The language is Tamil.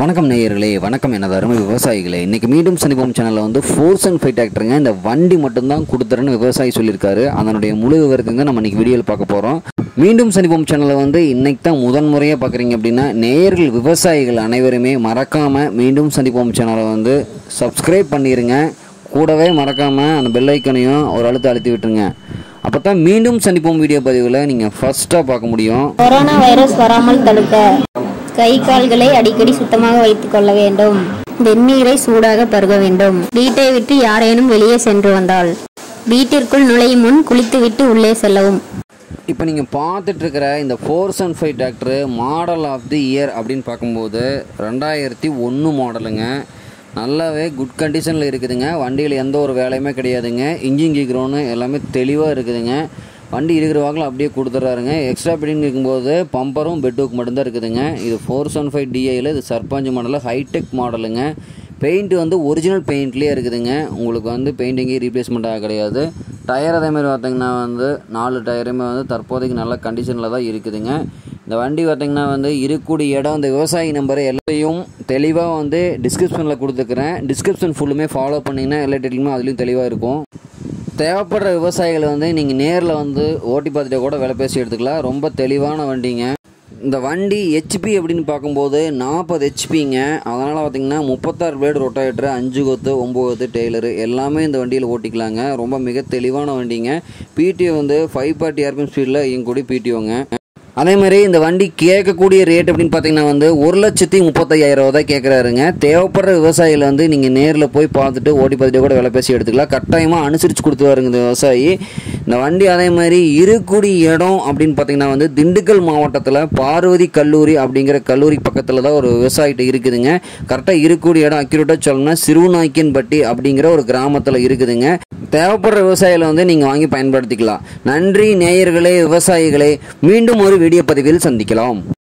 வணக்கம் நேயர்களே வணக்கம் எனது அருமை விவசாயிகளே இன்னைக்கு மீண்டும் சனிபம் சேனலில் வந்து ஃபோர்ஸ் அண்ட் ஃபைவ் டிராக்டருங்க இந்த வண்டி மட்டும்தான் கொடுத்துறேன்னு விவசாயி சொல்லியிருக்காரு அதனுடைய முழு விவரத்துக்கு நம்ம இன்னைக்கு வீடியோவில் பார்க்க போகிறோம் மீண்டும் சனிபம் சேனலை வந்து இன்னைக்கு தான் முதன் முறையாக பார்க்குறீங்க அப்படின்னா நேயர்கள் விவசாயிகள் அனைவருமே மறக்காமல் மீண்டும் சந்திப்போம் சேனலை வந்து சப்ஸ்கிரைப் பண்ணிடுங்க கூடவே மறக்காமல் அந்த பெல் ஐக்கனையும் ஒரு அழுத்த அழுத்தி விட்டுருங்க அப்போ தான் மீண்டும் சந்திப்போம் வீடியோ பதிவில் நீங்கள் ஃபஸ்ட்டாக பார்க்க முடியும் கொரோனா வைரஸ் வராமல் தடுக்க கை கால்களை அடிக்கடி சுத்தமாக வைத்துக் கொள்ள வேண்டும் வெந்நீரை சூடாக பருக வேண்டும் வீட்டை விட்டு யாரேனும் வெளியே சென்று வந்தால் வீட்டிற்குள் நுழையும் முன் குளித்துவிட்டு உள்ளே செல்லவும் இப்போ நீங்கள் பார்த்துட்டு இருக்கிற இந்த force and five tractor model of the year அப்படின்னு பார்க்கும்போது ரெண்டாயிரத்தி ஒன்று மாடலுங்க நல்லாவே குட் கண்டிஷனில் இருக்குதுங்க வண்டியில் எந்த ஒரு வேலையுமே கிடையாதுங்க இன்ஜின் கீக்ரோன்னு எல்லாமே தெளிவாக இருக்குதுங்க வண்டி இருக்கிற வாக்கில் அப்படியே கொடுத்துட்றாருங்க எக்ஸ்ட்ரா பிடின்னு இருக்கும்போது பம்பரும் பெட்டுக்கு மட்டும்தான் இருக்குதுங்க இது ஃபோர் செவன் ஃபைவ் டிஐயில் இது சர்பஞ்ச் மாடலில் ஹைடெக் மாடலுங்க பெயிண்ட் வந்து ஒரிஜினல் பெயிண்ட்லேயே இருக்குதுங்க உங்களுக்கு வந்து பெயிண்டிங்கே ரீப்ளேஸ்மெண்ட்டாக கிடையாது டயர் அதே மாதிரி பார்த்தீங்கன்னா வந்து நாலு டயருமே வந்து தற்போதைக்கு நல்ல கண்டிஷனில் தான் இருக்குதுங்க இந்த வண்டி பார்த்தீங்கன்னா வந்து இருக்கக்கூடிய இடம் இந்த விவசாயி நம்பர் எல்லாத்தையும் தெளிவாக வந்து டிஸ்கிரிப்ஷனில் கொடுத்துருக்குறேன் டிஸ்கிரிப்ஷன் ஃபுல்லுமே ஃபாலோ பண்ணிங்கன்னா எல்லா டீட்டெயிலுமே அதுலேயும் தெளிவாக இருக்கும் தேவைப்படுற விவசாயிகளை வந்து நீங்கள் நேரில் வந்து ஓட்டி பார்த்துட்டு கூட விலை பேசி எடுத்துக்கலாம் ரொம்ப தெளிவான வண்டிங்க இந்த வண்டி ஹெச்பி அப்படின்னு பார்க்கும்போது நாற்பது ஹெச்பிங்க அதனால் பார்த்தீங்கன்னா முப்பத்தாறு பிளேடு ரொட்டாவேட்டர் அஞ்சு கொத்து ஒம்பது கொத்து டெய்லரு எல்லாமே இந்த வண்டியில் ஓட்டிக்கலாங்க ரொம்ப மிக தெளிவான வண்டிங்க பிடிஓ வந்து ஃபைவ் பார்ட்டி ஆர்பிஎம் ஸ்பீடில் இயங்கக்கூடிய பிடிஓங்க அதே மாதிரி இந்த வண்டி கேட்கக்கூடிய ரேட் அப்படின்னு பார்த்தீங்கன்னா வந்து ஒரு லட்சத்தி முப்பத்தையாயிரம் ரூபா தான் கேட்குறாருங்க தேவைப்படுற விவசாயிகள் வந்து நீங்கள் நேரில் போய் பார்த்துட்டு ஓட்டி பார்த்துட்டு கூட விலை பேசி எடுத்துக்கலாம் கட்டாயமாக அனுசரித்து கொடுத்துருவாருங்க இந்த விவசாயி இந்த வண்டி அதே மாதிரி இருக்கக்கூடிய இடம் அப்படின்னு பார்த்தீங்கன்னா வந்து திண்டுக்கல் மாவட்டத்தில் பார்வதி கல்லூரி அப்படிங்கிற கல்லூரி பக்கத்தில் தான் ஒரு விவசாயிட்ட இருக்குதுங்க கரெக்டாக இருக்கக்கூடிய இடம் அக்யூரேட்டாக சொல்லணும்னா சிறுநாய்க்கன்பட்டி அப்படிங்கிற ஒரு கிராமத்தில் இருக்குதுங்க தேவைப்படுற விவசாயிகளை வந்து நீங்கள் வாங்கி பயன்படுத்திக்கலாம் நன்றி நேயர்களே விவசாயிகளே மீண்டும் ஒரு வீடியோ பதிவில் சந்திக்கலாம்